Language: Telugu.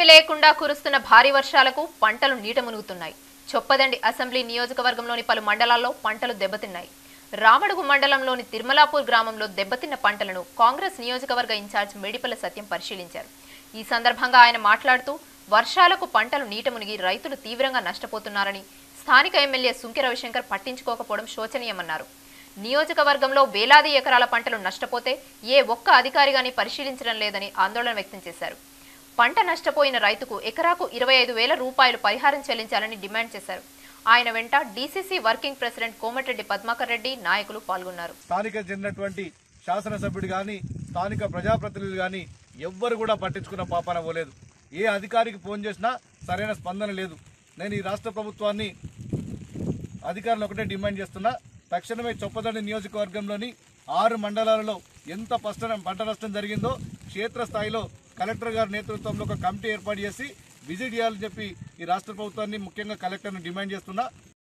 లేకుండా కురుస్తున్న భారీ వర్షాలకు పంటలు నీట మునుగుతున్నాయి చొప్పదండి అసెంబ్లీ నియోజకవర్గంలోని పలు మండలాల్లో పంటలు దెబ్బతిన్నాయి రామడుగు మండలంలోని తిరుమలాపూర్ గ్రామంలో దెబ్బతిన్న పంటలను కాంగ్రెస్ నియోజకవర్గ ఇన్ఛార్జ్ మేడిపల్ల సత్యం పరిశీలించారు ఈ సందర్భంగా ఆయన మాట్లాడుతూ వర్షాలకు పంటలు నీట మునిగి రైతులు తీవ్రంగా నష్టపోతున్నారని స్థానిక ఎమ్మెల్యే సుంకె రవిశంకర్ పట్టించుకోకపోవడం శోచనీయమన్నారు నియోజకవర్గంలో వేలాది ఎకరాల పంటలు నష్టపోతే ఏ ఒక్క అధికారి గాని పరిశీలించడం లేదని ఆందోళన వ్యక్తం చేశారు పంట నష్టపోయిన రైతుకు ఎకరాకు ఇరవై ఐదు వేల రూపాయలు పరిహారం చెల్లించాలని డిమాండ్ చేశారు ఆయన వెంట DCC working president Komatireddy Padmakar Reddy నాయకులు పాల్గొన్నారు స్థానిక చెందినటువంటి శాసనసభ్యుడు కానీ స్థానిక ప్రజాప్రతినిధులు కానీ ఎవ్వరు కూడా పట్టించుకున్న పాపాన పోలేదు ఏ అధికారికి ఫోన్ చేసినా సరైన స్పందన లేదు నేను ఈ రాష్ట్ర ప్రభుత్వాన్ని అధికారులు ఒకటే డిమాండ్ చేస్తున్నా తక్షణమే చొప్పదండి నియోజకవర్గంలోని ఆరు మండలాలలో ఎంత పస్ట పంట నష్టం జరిగిందో క్షేత్రస్థాయిలో కలెక్టర్ గారి నేతృత్వంలో ఒక కమిటీ ఏర్పాటు చేసి విజిట్ చేయాలని చెప్పి ఈ రాష్ట్ర ప్రభుత్వాన్ని ముఖ్యంగా కలెక్టర్ను డిమాండ్ చేస్తున్నా